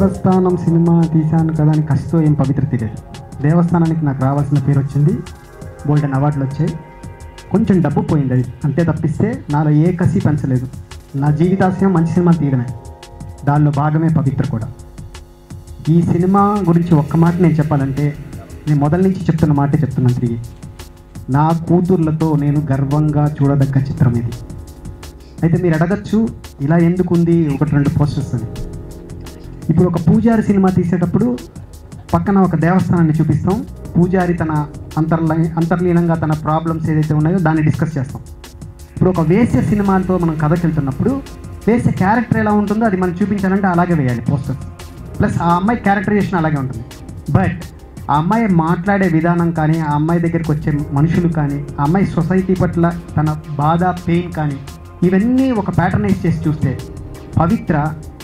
దేవస్థానం సినిమా తీశాను కదా అని కసితో ఏం పవిత్రత లేదు దేవస్థానానికి నాకు రావాల్సిన పేరు వచ్చింది గోల్డెన్ అవార్డులు వచ్చాయి కొంచెం డబ్బు పోయింది అది అంతే తప్పిస్తే నాలో ఏ కసి పెంచలేదు నా జీవితాశయం మంచి సినిమా తీయడమే దానిలో భాగమే పవిత్ర కూడా ఈ సినిమా గురించి ఒక్క మాట నేను చెప్పాలంటే నేను మొదల నుంచి చెప్తున్న మాటే చెప్తున్నాను తిరిగి నా కూతుర్లతో నేను గర్వంగా చూడదగ్గ చిత్రం ఇది అయితే మీరు అడగచ్చు ఇలా ఎందుకు ఉంది ఒకటి రెండు పోస్టర్స్ అని ఇప్పుడు ఒక పూజారి సినిమా తీసేటప్పుడు పక్కన ఒక దేవస్థానాన్ని చూపిస్తాం పూజారి తన అంతర్లీ అంతర్లీనంగా తన ప్రాబ్లమ్స్ ఏదైతే ఉన్నాయో దాన్ని డిస్కస్ చేస్తాం ఇప్పుడు ఒక వేసే సినిమాలతో మనం కథకి వెళ్తున్నప్పుడు వేసే క్యారెక్టర్ ఎలా ఉంటుందో అది మనం చూపించాలంటే అలాగే వేయాలి పోస్టర్స్ ప్లస్ ఆ అమ్మాయి క్యారెక్టరైజేషన్ అలాగే ఉంటుంది బట్ ఆ అమ్మాయి మాట్లాడే విధానం కానీ ఆ అమ్మాయి దగ్గరికి వచ్చే మనుషులు కానీ ఆ అమ్మాయి సొసైటీ పట్ల తన బాధ పెయిన్ కానీ ఇవన్నీ ఒక ప్యాటర్నైజ్ చేసి చూస్తే పవిత్ర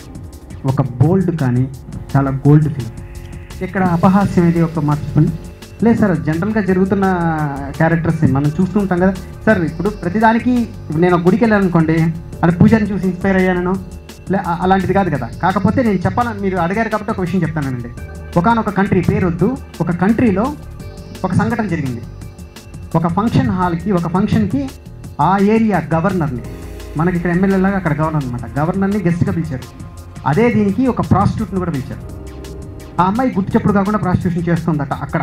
ఒక బోల్డ్ కానీ చాలా గోల్డ్ ఫిల్మ్ ఇక్కడ అపహాస్యం ఇది ఒక మాట చెప్పండి లేదు సార్ జనరల్గా జరుగుతున్న క్యారెక్టర్స్ మనం చూస్తూ ఉంటాం కదా సార్ ఇప్పుడు ప్రతిదానికి ఇప్పుడు నేను ఒక గుడికి వెళ్ళాను అనుకోండి అది పూజారిని చూసి ఇన్స్పైర్ అయ్యాను లే అ- అలాంటిది కాదు కదా కాకపోతే నేను చెప్పాలని మీరు అడిగారు కాబట్టి ఒక విషయం చెప్తానండి ఒకనొక కంట్రీ పేరు వద్దు ఒక కంట్రీలో ఒక సంఘటన జరిగింది ఒక ఫంక్షన్ హాల్కి ఒక ఫంక్షన్కి ఆ ఏరియా గవర్నర్ని మనకి ఇక్కడ ఎమ్మెల్యే లాగా అక్కడ గవర్నర్ అనమాట గవర్నర్ని గెస్ట్గా పిలిచారు అదే దీనికి ఒక ప్రాస్టిట్యూట్ని కూడా పిలిచారు ఆ అమ్మాయి గుర్తు చెప్పుడు కాకుండా ప్రాస్టిట్యూషన్ చేస్తుందట అక్కడ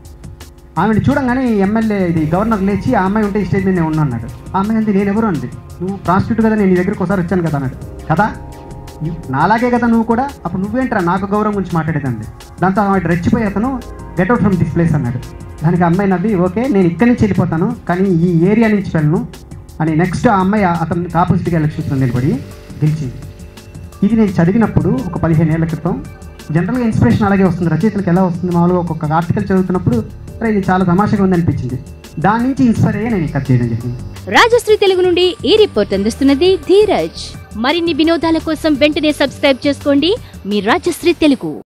ఆమెను చూడంగానే ఈ ఎమ్మెల్యే ఇది గవర్నర్ లేచి ఆ అమ్మాయి ఉంటే ఈ స్టేజ్ మీద నేను ఉన్నా అన్నాడు ఆ అమ్మాయి అంది నేను ఎవరు అంది నువ్వు ప్రాస్టిట్యూట్ కదా నేను నీ దగ్గరికి ఒకసారి వచ్చాను కదా అన్నాడు కదా ఈ- నాలాగే కదా నువ్వు కూడా అప్పుడు నువ్వేంట్రా నాకు గౌరవం గురించి మాట్లాడేదండి దాంతో ఆమె రెచ్చిపోయి అతను get out from this place అన్నాడు దానికి ఆ అమ్మాయి నవ్వి ఓకే నేను ఇక్కడి నుంచి వెళ్ళిపోతాను కానీ ఈ ఏరియా నుంచి వెళ్ళను అని నెక్స్ట్ ఆ అమ్మాయి అతనికి ఆపోజిట్గా ఎలక్షన్స్లో నిలబడి గెలిచింది ఇది నేను చదివినప్పుడు ఒక పదిహేను ఏళ్ల క్రితం జనరల్గా ఇన్స్పిరేషన్ అలాగే వస్తుంది రచయితలకు ఎలా వస్తుంది మామూలుగా ఒక్కొక్క ఆర్టికల్ చదువుతున్నప్పుడు అరే ఇది చాలా తమాషగా ఉంది అనిపించింది దాని నుంచి ఇన్స్పైర్ అయ్యి నేను ఇక్కడ చేయడం జరిగింది రాజశ్రీ తెలుగు నుండి ఈ రిపోర్ట్ అందిస్తున్నది ధీరజ్ మరిన్ని వినోదాల కోసం వెంటనే సబ్స్క్రైబ్ చేసుకోండి మీ రాజశ్రీ తెలుగు